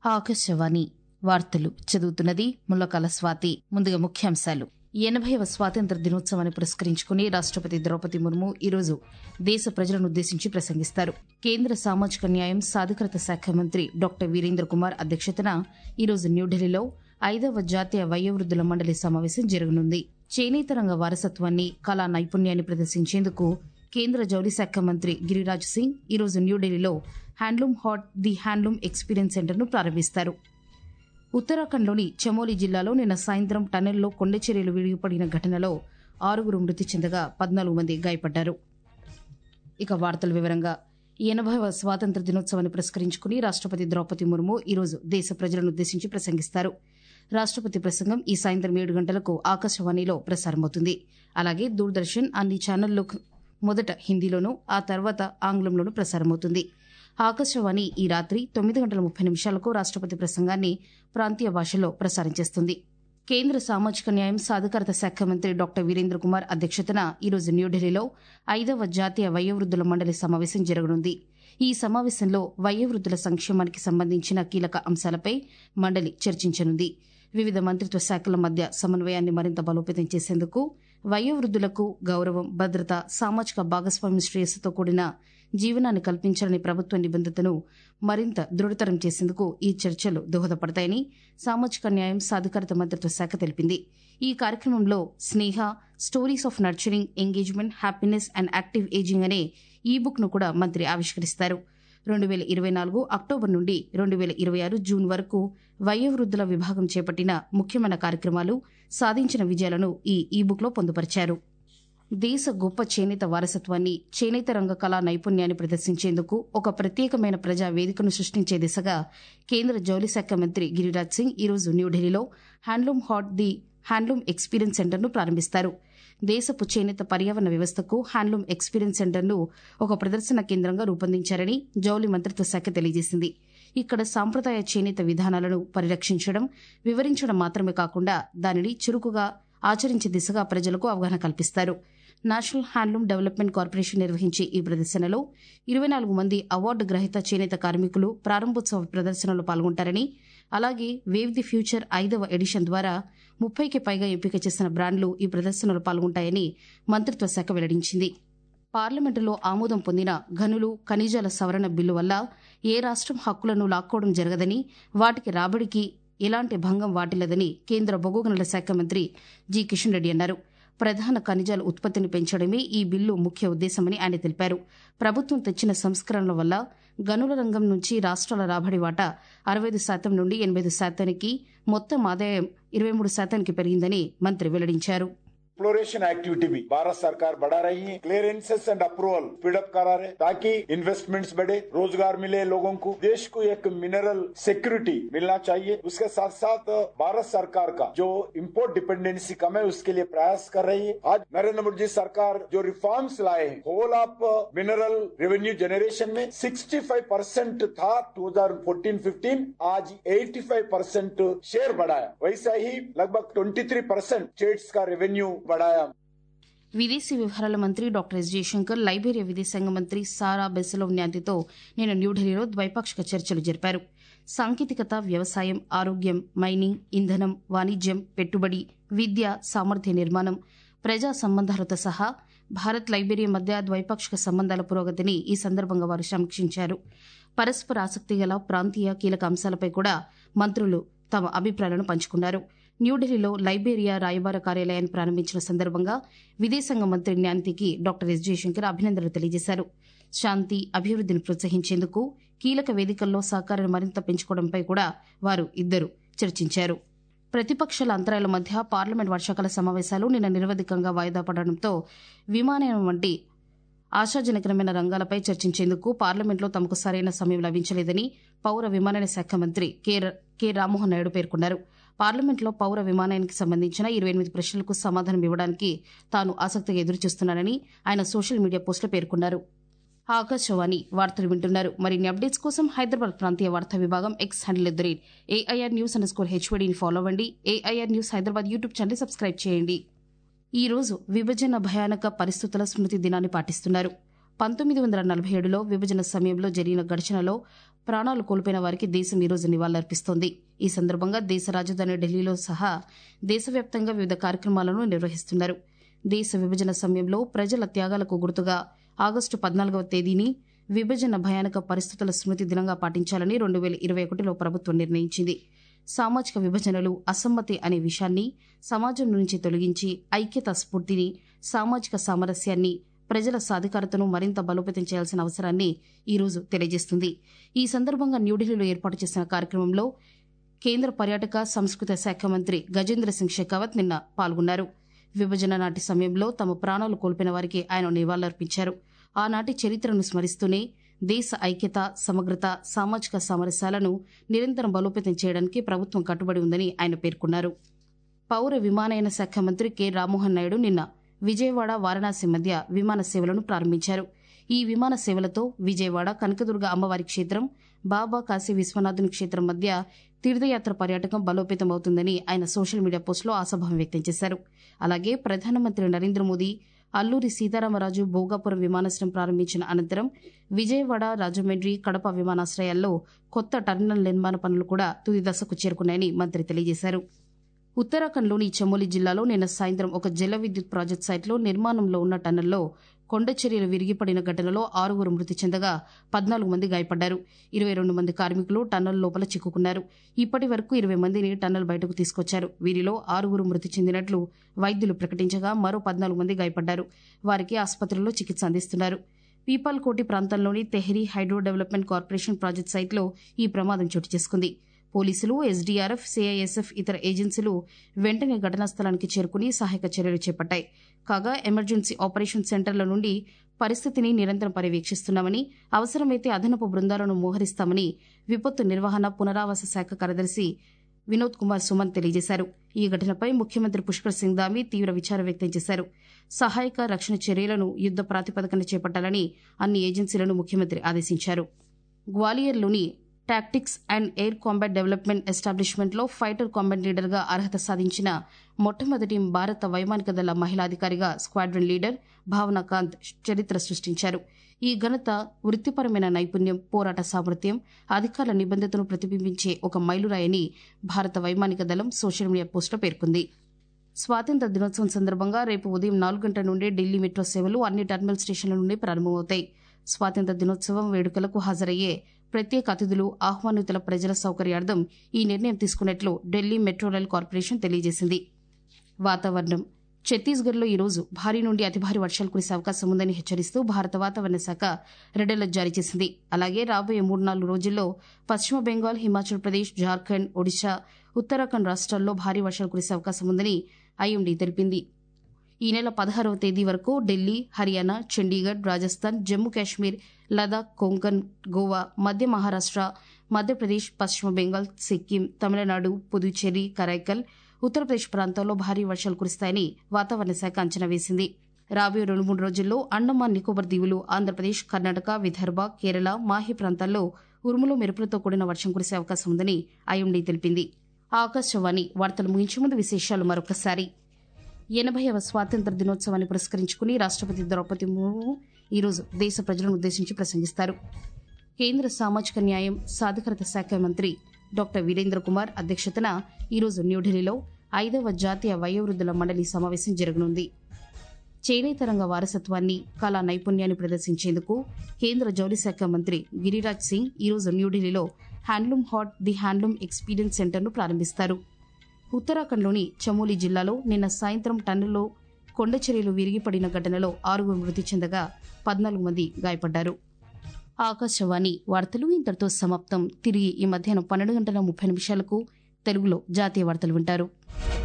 ఆకాశవాణి వార్తలు చదువుతున్నది ముల్లకాల స్వాతి ముందుగా ముఖ్యాంశాలు ఎనభైవ స్వాతంత్ర దినోత్సవాన్ని పురస్కరించుకుని రాష్టపతి ద్రౌపది ముర్ము ఈరోజు దేశ ప్రజలను ఉద్దేశించి ప్రసంగిస్తారు కేంద్ర సామాజిక న్యాయం సాధికారత శాఖ మంత్రి డాక్టర్ వీరేంద్ర కుమార్ అధ్యక్షతన ఈరోజు న్యూఢిల్లీలో ఐదవ జాతీయ వయోవృద్ధుల మండలి సమావేశం జరగనుంది చేనేత రంగ వారసత్వాన్ని కళా నైపుణ్యాన్ని ప్రదర్శించేందుకు కేంద్ర జౌళి శాఖ మంత్రి గిరిరాజ్ సింగ్ ఈరోజు న్యూఢిల్లీలో handloom haat the handloom experience సెంటర్ను ప్రారంభిస్తారు ఉత్తరాఖండ్లోని చమోలి జిల్లాలో నిన్న సాయంత్రం టనెల్లో కొండచర్యలు విడిగిపడిన ఘటనలో ఆరుగురు మృతి చెందగా పద్నాలుగు మంది గాయపడ్డారు ఇక వార్తల వివరంగా ఎనభైవ స్వాతంత్ర దినోత్సవాన్ని పురస్కరించుకుని రాష్టపతి ద్రౌపది ముర్ము ఈరోజు దేశ ప్రజలను ఉద్దేశించి ప్రసంగిస్తారు రాష్టపతి ప్రసంగం ఈ సాయంత్రం ఏడు గంటలకు ఆకాశవాణిలో ప్రసారమవుతుంది అలాగే దూరదర్శన్ అన్ని ఛానల్లో మొదట హిందీలోనూ ఆ తర్వాత ఆంగ్లంలోనూ ప్రసారమవుతుంది ఆకాశవాణి ఈ రాత్రి తొమ్మిది గంటల ముప్పై నిమిషాలకు రాష్టపతి ప్రసంగాన్ని ప్రాంతీయ భాషలో ప్రసారం చేస్తుంది కేంద్ర సామాజిక న్యాయం సాధికారత శాఖ మంత్రి డాక్టర్ వీరేంద్ర కుమార్ అధ్యక్షతన ఈరోజు న్యూఢిల్లీలో ఐదవ జాతీయ వయోవృద్ధుల మండలి సమావేశం జరగనుంది ఈ సమావేశంలో వయోవృద్ధుల సంక్షేమానికి సంబంధించిన కీలక అంశాలపై మండలి చర్చించనుంది వివిధ మంత్రిత్వ శాఖల మధ్య సమన్వయాన్ని మరింత బలోపేతం చేసేందుకు వయోవృద్ధులకు గౌరవం భద్రత సామాజిక భాగస్వామ్య శ్రేయస్సుతో కూడిన జీవనాన్ని కల్పించాలని ప్రభుత్వ నిబంధతను మరింత దృఢతరం చేసేందుకు ఈ చర్చలు దోహదపడతాయని సామాజిక న్యాయం సాధికారత మంత్రిత్వ శాఖ తెలిపింది ఈ కార్యక్రమంలో Sneha stories of nurturing engagement happiness and active ageing అనే ఈ బుక్ ను కూడా మంత్రి ఆవిష్కరిస్తారు రెండు వేల ఇరవై నాలుగు అక్టోబర్ నుండి రెండు వేల ఇరవై ఆరు జూన్ వరకు వయోవృద్ధుల విభాగం చేపట్టిన ముఖ్యమైన కార్యక్రమాలు సాధించిన విజయాలను ఈ ఈ బుక్లో పొందుపరిచారు దేశ గొప్ప చేనేత వారసత్వాన్ని చేనేత రంగ కళా నైపుణ్యాన్ని ప్రదర్శించేందుకు ఒక ప్రత్యేకమైన ప్రజా వేదికను సృష్టించే దిశగా కేంద్ర జౌళి శాఖ మంత్రి గిరిరాజ్ సింగ్ ఈరోజు న్యూఢిల్లీలో handloom haat the handloom experience సెంటర్ను ప్రారంభిస్తారు దేశపు చేనేత పర్యావరణ వ్యవస్థకు హ్యాండ్లూమ్ ఎక్స్పీరియన్స్ సెంటర్ను ఒక ప్రదర్శన కేంద్రంగా రూపొందించారని జౌళి మంత్రిత్వ శాఖ తెలియజేసింది ఇక్కడ సాంప్రదాయ చేనేత విధానాలను పరిరక్షించడం వివరించడం మాత్రమే కాకుండా దానిని చురుకుగా ఆచరించే దిశగా ప్రజలకు అవగాహన కల్పిస్తారు నేషనల్ హ్యాండ్లూమ్ డెవలప్మెంట్ కార్పొరేషన్ నిర్వహించే ఈ ప్రదర్శనలో ఇరవై నాలుగు మంది అవార్డు గ్రహీత చేనేత కార్మికులు ప్రారంభోత్సవ ప్రదర్శనలో పాల్గొంటారని అలాగే వేవ్ ది ఫ్యూచర్ ఐదవ ఎడిషన్ ద్వారా ముప్పైకి పైగా ఎంపిక చేసిన బ్రాండ్లు ఈ ప్రదర్శనలో పాల్గొంటాయని మంత్రిత్వ శాఖ వెల్లడించింది పార్లమెంటులో ఆమోదం పొందిన గనులు ఖనిజాల సవరణ బిల్లు వల్ల ఏ రాష్ట్రం హక్కులను లాక్కోవడం జరగదని వాటికి రాబడికి ఎలాంటి భంగం వాటిల్లదని కేంద్ర బొగ్గు గనుల శాఖ మంత్రి జి కిషన్ రెడ్డి అన్నారు ప్రధాన ఖనిజాల ఉత్పత్తిని పెంచడమే ఈ బిల్లు ముఖ్య ఉద్దేశమని ఆయన తెలిపారు ప్రభుత్వం తెచ్చిన సంస్కరణల వల్ల గనుల రంగం నుంచి రాష్ట్రాల రాబడి వాటా అరవై ఐదు శాతం నుండి ఎనభై ఐదు శాతానికి మొత్తం ఆదాయం ఇరవై మూడు శాతానికి పెరిగిందని మంత్రి వెల్లడించారు एक्सप्लोरेशन एक्टिविटी भी भारत सरकार बढ़ा रही है क्लियरेंसेस एंड अप्रूवल स्पीडअप करा रहे ताकि इन्वेस्टमेंट्स बढ़े रोजगार मिले लोगों को देश को एक मिनरल सिक्योरिटी मिलना चाहिए उसके साथ साथ भारत सरकार का जो इम्पोर्ट डिपेंडेंसी कम है उसके लिए प्रयास कर रही है आज नरेंद्र मोदी जी सरकार जो रिफॉर्म्स लाए हैं whole of mineral revenue generation में 65 परसेंट था 2014-15 आज 85 परसेंट शेयर बढ़ाया वैसा ही लगभग 23 परसेंट स्टेट्स का रेवेन्यू बढ़ाया విదేశీ వ్యవహారాల మంత్రి డాక్టర్ ఎస్ జయశంకర్ లైబేరియా విదేశాంగ మంత్రి సారా బెసలోవ్ న్యాంతితో నిన్న న్యూఢిల్లీలో ద్వైపాక్షిక చర్చలు జరిపారు సాంకేతికత వ్యవసాయం ఆరోగ్యం మైనింగ్ ఇంధనం వాణిజ్యం పెట్టుబడి విద్య సామర్థ్య నిర్మాణం ప్రజా సంబంధాలతో సహా భారత్ లైబేరియా మధ్య ద్వైపాక్షిక సంబంధాల పురోగతిని ఈ సందర్భంగా వారు సమీక్షించారు పరస్పర ఆసక్తి గల ప్రాంతీయ కీలక అంశాలపై కూడా మంత్రులు తమ అభిప్రాయాలను పంచుకున్నారు న్యూఢిల్లీలో లైబేరియా రాయబార కార్యాలయాన్ని ప్రారంభించిన సందర్భంగా విదేశాంగ మంత్రి న్యాంతికి డాక్టర్ ఎస్ జయశంకర్ అభినందనలు తెలియజేశారు శాంతి అభివృద్ధిని ప్రోత్సహించేందుకు కీలక వేదికల్లో సహకారాన్ని మరింత పెంచుకోవడంపై కూడా వారు ఇద్దరు చర్చించారు ప్రతిపక్షాల అంతరాయాల మధ్య పార్లమెంట్ వర్షాకాల సమావేశాలు నిన్న నిరవధికంగా వాయిదా పడడంతో విమానయానం వంటి ఆశాజనకరమైన రంగాలపై చర్చించేందుకు పార్లమెంట్లో తమకు సరైన సమయం లభించలేదని పౌర విమానయాన శాఖ మంత్రి కె రామ్మోహన్ నాయుడు పేర్కొన్నారు పార్లమెంట్లో పౌర విమానయానికి సంబంధించిన ఇరవై ఎనిమిది ప్రశ్నలకు సమాధానం ఇవ్వడానికి తాను ఆసక్తిగా ఎదురుచూస్తున్నానని ఆయన సోషల్ మీడియా పోస్టులో పేర్కొన్నారు ఆకాశవాణి వార్తలు వింటున్నారు మరిన్ని అప్డేట్స్ కోసం హైదరాబాద్ ప్రాంతీయ వార్తా విభాగం X handle at the rate A I R news under score హెచ్వడిని ఫాలో అవ్వండి A I R news Hyderabad YouTube channel subscribe చేయండి ఈ రోజు విభజన భయానక పరిస్థితుల స్మృతి దినాన్ని పాటిస్తున్నారు పంతొమ్మిది వందల నలభై ఏడులో విభజన సమయంలో జరిగిన ఘర్షణలో ప్రాణాలు కోల్పోయిన వారికి దేశం ఈరోజు నివాళులర్పిస్తోంది ఈ సందర్భంగా దేశ రాజధాని ఢిల్లీలో సహా దేశవ్యాప్తంగా వివిధ కార్యక్రమాలను నిర్వహిస్తున్నారు దేశ విభజన సమయంలో ప్రజల త్యాగాలకు గుర్తుగా ఆగస్టు పద్నాలుగవ తేదీని విభజన భయానక పరిస్థితుల స్మృతి దినంగా పాటించాలని రెండు వేల ఇరవై ఒకటిలో ప్రభుత్వం నిర్ణయించింది సామాజిక విభజనలు అసమ్మతి అనే విషయాన్ని సమాజం నుంచి తొలగించి ఐక్యత స్ఫూర్తిని సామాజిక సామరస్యాన్ని ప్రజల సాధికారతను మరింత బలోపేతం చేయాల్సిన అవసరాన్ని ఈ రోజు తెలియజేస్తుంది ఈ సందర్భంగా న్యూఢిల్లీలో ఏర్పాటు చేసిన కార్యక్రమంలో కేంద్ర పర్యాటక సంస్కృత శాఖ మంత్రి గజేంద్ర సింగ్ షెకావత్ నిన్న పాల్గొన్నారు విభజన నాటి సమయంలో తమ ప్రాణాలు కోల్పోయిన వారికి ఆయన నివాళులర్పించారు ఆనాటి చరిత్రను స్మరిస్తూనే దేశ ఐక్యత సమగ్రత సామాజిక సామరస్యాలను నిరంతరం బలోపేతం చేయడానికి ప్రభుత్వం కట్టుబడి ఉందని ఆయన పేర్కొన్నారు పౌర విమానయాన శాఖ మంత్రి కె రామ్మోహన్ నాయుడు నిన్న విజయవాడ వారణాసి మధ్య విమాన సేవలను ప్రారంభించారు ఈ విమాన సేవలతో విజయవాడ కనకదుర్గ అమ్మవారి క్షేత్రం బాబా కాశీ విశ్వనాథుని క్షేత్రం మధ్య తీర్థయాత్ర పర్యాటకం బలోపేతం అవుతుందని ఆయన సోషల్ మీడియా పోస్టులో ఆశాభావం వ్యక్తం చేశారు అలాగే ప్రధానమంత్రి నరేంద్ర మోదీ అల్లూరి సీతారామరాజు భోగాపురం విమానాశ్రయం ప్రారంభించిన అనంతరం విజయవాడ రాజమండ్రి కడప విమానాశ్రయాల్లో కొత్త టర్మినల్ నిర్మాణ పనులు కూడా తుది దశకు చేరుకున్నాయని మంత్రి తెలియజేశారు ఉత్తరాఖండ్లోని చమోలి జిల్లాలో నిన్న సాయంత్రం ఒక జల విద్యుత్ ప్రాజెక్టు సైట్లో నిర్మాణంలో ఉన్న టన్నెల్లో కొండ చర్యలు విరిగిపడిన ఘటనలో ఆరుగురు మృతి చెందగా పద్నాలుగు మంది గాయపడ్డారు ఇరవై రెండు మంది కార్మికులు టన్నెల్ లోపల చిక్కుకున్నారు ఇప్పటి వరకు ఇరవై మందిని టన్నెల్ బయటకు తీసుకొచ్చారు వీరిలో ఆరుగురు మృతి చెందినట్లు వైద్యులు ప్రకటించగా మరో పద్నాలుగు మంది గాయపడ్డారు వారికి ఆసుపత్రిలో చికిత్స అందిస్తున్నారు పీపాల్కోటి ప్రాంతంలోని Tehri hydro development corporation project సైట్లో ఈ ప్రమాదం చోటు చేసుకుంది పోలీసులు ఎస్డీఆర్ఎఫ్ సిఐఎస్ఎఫ్ ఇతర ఏజెన్సీలు వెంటనే ఘటనా స్థలానికి చేరుకుని సహాయక చర్యలు చేపట్టాయి కాగా ఎమర్జెన్సీ ఆపరేషన్ సెంటర్ల నుండి పరిస్థితిని నిరంతరం పర్యవేక్షిస్తున్నామని అవసరమైతే అదనపు బృందాలను మోహరిస్తామని విపత్తు నిర్వహణ పునరావాస శాఖ కార్యదర్శి వినోద్ కుమార్ సుమన్ తెలియజేశారు ఈ ఘటనపై ముఖ్యమంత్రి పుష్కర్ సింగ్ దామి తీవ్ర విచారం వ్యక్తం చేశారు సహాయక రక్షణ చర్యలను యుద్ద ప్రాతిపదికన చేపట్టాలని అన్ని ఏజెన్సీలను ముఖ్యమంత్రి ఆదేశించారు గ్వాలియర్లోని tactics and air combat development ఎస్టాబ్లిష్మెంట్లో ఫైటర్ కాంబాట్ లీడర్గా అర్హత సాధించిన మొట్టమొదటి భారత వైమానిక దళ మహిళా అధికారిగా స్క్వాడ్రన్ లీడర్ భావనా కాంత్ చరిత్ర సృష్టించారు ఈ ఘనత వృత్తిపరమైన నైపుణ్యం పోరాట సామర్థ్యం అధికారుల నిబంధతను ప్రతిబింబించే ఒక మైలురాయని భారత వైమానిక దళం సోషల్ మీడియా పోస్టులో పేర్కొంది స్వాతంత్ర దినోత్సవం సందర్భంగా రేపు ఉదయం నాలుగు గంటల నుండి ఢిల్లీ మెట్రో సేవలు అన్ని టర్మినల్ స్టేషన్ల నుండి ప్రారంభమవుతాయి స్వాతంత్ర దినోత్సవం వేడుకలకు హాజరయ్యే ప్రత్యేక అతిథులు ఆహ్వానితుల ప్రజల సౌకర్యార్థం ఈ నిర్ణయం తీసుకున్నట్లు ఢిల్లీ మెట్రో రైల్ కార్పొరేషన్ తెలియజేసింది వాతావరణం ఛత్తీస్గఢ్లో ఈ రోజు భారీ నుండి అతి భారీ వర్షాలు కురిసే అవకాశం ఉందని హెచ్చరిస్తూ భారత వాతావరణ శాఖ రెడ్ అలర్ట్ జారీ చేసింది అలాగే రాబోయే మూడు నాలుగు రోజుల్లో పశ్చిమ బెంగాల్ హిమాచల్ ప్రదేశ్ జార్ఖండ్ ఒడిశా ఉత్తరాఖండ్ రాష్ట్రాల్లో భారీ వర్షాలు కురిసే అవకాశం ఉందని ఐఎండీ తెలిపింది ఈ నెల పదహారవ తేదీ వరకు ఢిల్లీ హర్యానా చండీగఢ్ రాజస్థాన్ జమ్మూ కాశ్మీర్ లదాఖ్ కొంకన్ గోవా మధ్య మహారాష్ట్ర మధ్యప్రదేశ్ పశ్చిమ బెంగాల్ సిక్కిం తమిళనాడు పుదుచ్చేరి కరైకల్ ఉత్తరప్రదేశ్ ప్రాంతాల్లో భారీ వర్షాలు కురుస్తాయని వాతావరణ శాఖ అంచనా వేసింది రాబోయే రెండు మూడు రోజుల్లో అండమాన్ నికోబార్ దీవులు ఆంధ్రప్రదేశ్ కర్ణాటక విదర్భ కేరళ మాహి ప్రాంతాల్లో ఉరుములు మెరుపులతో కూడిన వర్షం కురిసే అవకాశం ఉందని ఐఎండీ తెలిపింది ఆకాశవాణి వార్తలు ముగించే ముందు విశేషాలు మరొకసారి ఎనభైవ స్వాతంత్ర దినోత్సవాన్ని పురస్కరించుకుని రాష్ట్రపతి ద్రౌపది ముర్ము ఈరోజు దేశ ప్రజలను ఉద్దేశించి ప్రసంగిస్తారు కేంద్ర సామాజిక న్యాయం సాధికారత శాఖ మంత్రి డాక్టర్ వీరేంద్ర కుమార్ అధ్యక్షతన ఈరోజు న్యూఢిల్లీలో ఐదవ జాతీయ వయోవృద్ధుల మండలి సమావేశం జరగనుంది చేనేత రంగ వారసత్వాన్ని కళా నైపుణ్యాన్ని ప్రదర్శించేందుకు కేంద్ర జౌళి శాఖ మంత్రి గిరిరాజ్ సింగ్ ఈరోజు న్యూఢిల్లీలో handloom haat the handloom experience సెంటర్ను ప్రారంభిస్తారు ఉత్తరాఖండ్లోని చమోలి జిల్లాలో నిన్న సాయంత్రం టన్నులో కొండచర్యలు విరిగిపడిన ఘటనలో ఆరుగురు మృతి చెందగా పద్నాలుగు మంది గాయపడ్డారు ఆకాశవాణి వార్తలు ఇంతటితో సమాప్తం తిరిగి ఈ మధ్యాహ్నం పన్నెండు గంటల ముప్పై నిమిషాలకు తెలుగులో జాతీయ వార్తలు వింటారు